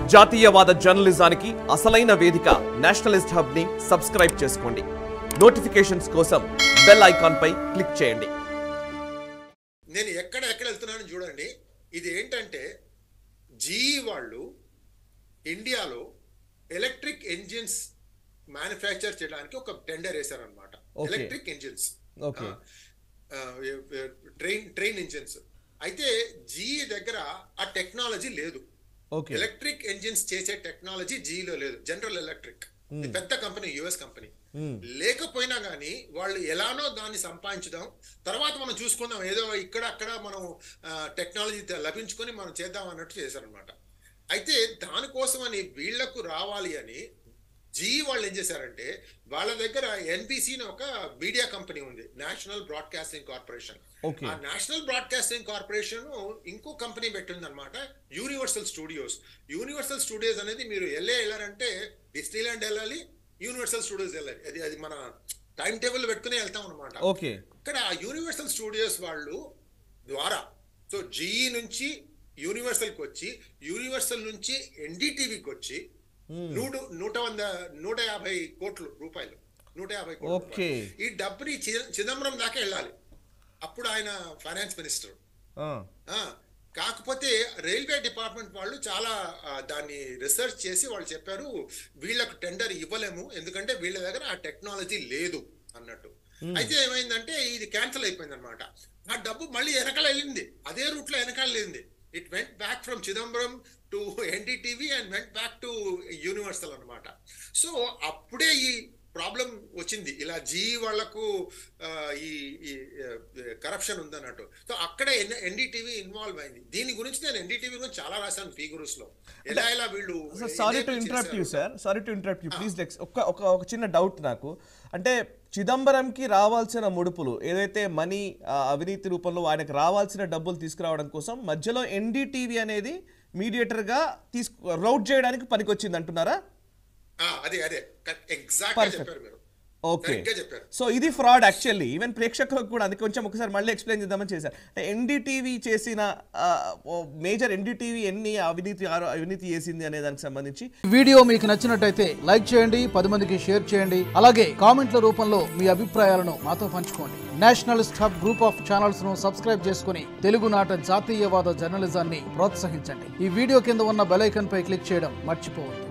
జాతీయవాద జర్నలిజానికి అసలైన వేదిక నేషనలిస్ట్ హబ్ ని సబ్స్క్రైబ్ చేసుకోండి నోటిఫికేషన్స్ కోసం బెల్ ఐకాన్ పై క్లిక్ చేయండి నేను ఎక్కడ ఎక్కడ వెళ్తున్నానో చూడండి ఇది ఏంటంటే జీఈ వాళ్ళు ఇండియాలో ఎలక్ట్రిక్ ఎంజిన్స్ మ్యానుఫ్యాక్చర్ చేయడానికి ఒక టెండర్ వేశారనమాట Okay. Electric engines Okay. Train train engines అయితే జీఈ దగ్గర ఆ టెక్నాలజీ లేదు ఓకే ఎలక్ట్రిక్ ఎంజిన్స్ చేసే టెక్నాలజీ జీఈలో లేదు జనరల్ ఎలక్ట్రిక్ ఇది పెద్ద కంపెనీ యుఎస్ కంపెనీ లేకపోయినా గానీ వాళ్ళు ఎలానో దాన్ని సంపాదించుదాం తర్వాత మనం చూసుకుందాం ఏదో ఇక్కడ అక్కడ మనం టెక్నాలజీ లభించుకొని మనం చేద్దాం అన్నట్టు చేశారనమాట అయితే దానికోసమని వీళ్లకు రావాలి అని జీ వాళ్ళు ఏం చేశారంటే వాళ్ళ దగ్గర ఎన్బిసి ఒక మీడియా కంపెనీ ఉంది నేషనల్ బ్రాడ్కాస్టింగ్ కార్పొరేషన్ Okay. ఆ నేషనల్ బ్రాడ్కాస్టింగ్ కార్పొరేషన్ ఇంకో కంపెనీ పెట్టింది అనమాట యూనివర్సల్ స్టూడియోస్ యూనివర్సల్ స్టూడియోస్ అనేది మీరు వెళ్ళే వెళ్ళారంటే డిస్నీలాండ్ వెళ్ళాలి యూనివర్సల్ స్టూడియోస్ వెళ్ళాలి అది అది మన టైం టేబుల్ పెట్టుకుని వెళ్తాం అనమాట ఓకే ఇక్కడ ఆ యూనివర్సల్ స్టూడియోస్ వాళ్ళు ద్వారా సో జీఈ నుంచి యూనివర్సల్ కి వచ్చి యూనివర్సల్ నుంచి ఎన్డీటీవీకి వచ్చి నూట నూట వంద నూట యాభై కోట్లు రూపాయలు నూట యాభై కోట్లు Okay. రూపాయలు. ఈ డబ్బుని చి- చిదంబరం దాకా వెళ్ళాలి అప్పుడు ఆయన ఫైనాన్స్ మినిస్టర్ ఆ, కాకపోతే రైల్వే డిపార్ట్మెంట్ వాళ్ళు చాలా ఆ, దాన్ని రీసెర్చ్ చేసి వాళ్ళు చెప్పారు వీళ్ళకు టెండర్ ఇవ్వలేము ఎందుకంటే వీళ్ళ దగ్గర ఆ టెక్నాలజీ లేదు అన్నట్టు అయితే ఏమైందంటే ఇది క్యాన్సిల్ అయిపోయింది అనమాట ఆ డబ్బు మళ్ళీ వెనకాల వెళ్ళింది అదే రూట్ లో వెనకాల వెళ్ళింది it went back from Chidambaram to NDTV and went back to Universal అన్నమాట సో అప్పుడే ఈ ప్రాబ్లం వచ్చింది ఇలా జీ వాళ్లకు ఆ, ఈ కరప్షన్ ఉందన్నట్టు సో అక్కడే ఎన్డీటీవీ ఇన్వాల్వ్ అయింది దీని గురించి నేను ఎన్డీటీవీ గురించి చాలా రాశాను ఫీ గురుస్ లో ఎలా ఎలా వీళ్ళు sorry to enable interrupt you చేశారు. Sir sorry to interrupt you please లెక్స్ ఒక ఒక ఒక చిన్న డౌట్ నాకు అంటే చిదంబరంకి రావాల్సిన ముడుపులు ఏదైతే మనీ అవినీతి రూపంలో ఆయనకు రావాల్సిన డబ్బులు తీసుకురావడం కోసం మధ్యలో ఎన్డీటీవీ అనేది మీడియేటర్గా తీసుకు రౌట్ చేయడానికి పనికొచ్చింది అంటున్నారా ఆ, అదే అదే ఎగ్జాక్ట్ Perfect. చెప్పారు మీరు ఓకే Correct గా చెప్పారు సో ఇది ఫ్రాడ్ యాక్చువల్లీ ఈవెన్ ప్రేక్షకులకు కూడా అందుకే కొంచెం ఒకసారి మళ్ళీ ఎక్స్ప్లెయిన్ చేద్దామని చేశారు అంటే ఎన్డీటీవీ చేసిన మేజర్ ఎన్డీటీవీ ఎన్ని అవినీతి ఆరో- అవినీతి చేసింది అనే దానికి సంబంధించి వీడియో మీకు నచ్చినట్టయితే లైక్ చేయండి పది మందికి షేర్ చేయండి అలాగే కామెంట్ల రూపంలో మీ అభిప్రాయాలను మాతో పంచుకోండి Nationalist Hub group of channels ను సబ్స్క్రైబ్ చేసుకుని తెలుగునాట జాతీయవాద జర్నలిజాన్ని ప్రోత్సహించండి ఈ వీడియో కింద ఉన్న బెల్ ఐకాన్ పై క్లిక్ చేయడం మర్చిపోవద్దు